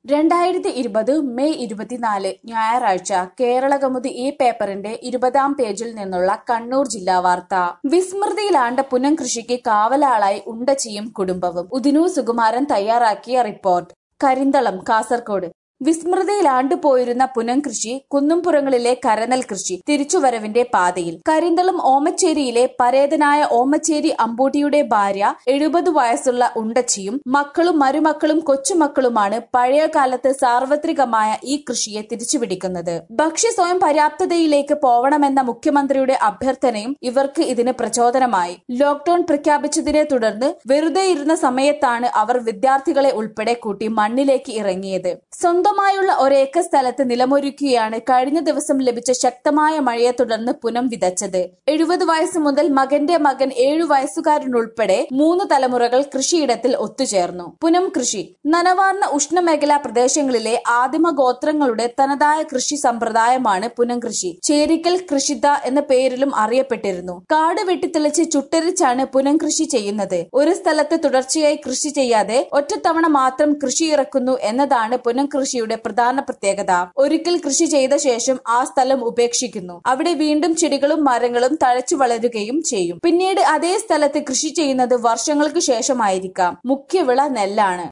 രണ്ടായിരത്തി ഇരുപത് മെയ് ഇരുപത്തിനാല് ഞായറാഴ്ച കേരളകൗമുദി ഈ പേപ്പറിന്റെ ഇരുപതാം പേജിൽ നിന്നുള്ള കണ്ണൂർ ജില്ലാ വാർത്ത വിസ്മൃതിയിലാണ്ട പുനംകൃഷിക്ക് കാവലാളായി ഉണ്ടച്ചിയും കുടുംബവും ഉദിനു സുകുമാരൻ തയ്യാറാക്കിയ റിപ്പോർട്ട് കരിന്തളം കാസർകോട് വിസ്മൃതിയിലാണ്ടുപോയിരുന്ന പുനംകൃഷി കുന്നുംപുറങ്ങളിലെ കരനെൽ കൃഷി തിരിച്ചുവരവിന്റെ പാതയിൽ കരിന്തളം ഓമച്ചേരിയിലെ പരേതനായ ഓമച്ചേരി അമ്പൂട്ടിയുടെ ഭാര്യ എഴുപത് വയസ്സുള്ള ഉണ്ടച്ചിയും മക്കളും മരുമക്കളും കൊച്ചുമക്കളുമാണ് പഴയകാലത്ത് സാർവത്രികമായ ഈ കൃഷിയെ തിരിച്ചുപിടിക്കുന്നത് ഭക്ഷ്യ സ്വയം പര്യാപ്തതയിലേക്ക് പോവണമെന്ന മുഖ്യമന്ത്രിയുടെ അഭ്യർത്ഥനയും ഇവർക്ക് ഇതിന് പ്രചോദനമായി ലോക്ഡൌൺ പ്രഖ്യാപിച്ചതിനെ തുടർന്ന് വെറുതെ ഇരുന്ന സമയത്താണ് അവർ വിദ്യാർത്ഥികളെ ഉൾപ്പെടെ കൂട്ടി മണ്ണിലേക്ക് ഇറങ്ങിയത് സ്വന്തമായുള്ള ഒരേക്കർ സ്ഥലത്ത് നിലമൊരുക്കുകയാണ് കഴിഞ്ഞ ദിവസം ലഭിച്ച ശക്തമായ മഴയെ തുടർന്ന് പുനം വിതച്ചത് എഴുപത് വയസ്സ് മുതൽ മകന്റെ മകൻ ഏഴു വയസ്സുകാരനുൾപ്പെടെ മൂന്ന് തലമുറകൾ കൃഷിയിടത്തിൽ ഒത്തുചേർന്നു പുനം കൃഷി നനവാർന്ന ഉഷ്ണമേഖലാ പ്രദേശങ്ങളിലെ ആദിമ ഗോത്രങ്ങളുടെ തനതായ കൃഷി സമ്പ്രദായമാണ് പുനം കൃഷി ചേരിക്കൽ കൃഷിത എന്ന പേരിലും അറിയപ്പെട്ടിരുന്നു കാട് വെട്ടിത്തെളിച്ച് ചുട്ടരിച്ചാണ് പുനം കൃഷി ചെയ്യുന്നത് ഒരു സ്ഥലത്ത് തുടർച്ചയായി കൃഷി ചെയ്യാതെ ഒറ്റത്തവണ മാത്രം കൃഷി ഇറക്കുന്നു എന്നതാണ് പുനം കൃഷിയുടെ പ്രധാന പ്രത്യേകത ഒരിക്കൽ കൃഷി ചെയ്ത ശേഷം ആ സ്ഥലം ഉപേക്ഷിക്കുന്നു അവിടെ വീണ്ടും ചെടികളും മരങ്ങളും തഴച്ചു വളരുകയും ചെയ്യും പിന്നീട് അതേ സ്ഥലത്ത് കൃഷി ചെയ്യുന്നത് വർഷങ്ങൾക്ക് ശേഷമായിരിക്കാം മുഖ്യവിള നെല്ലാണ്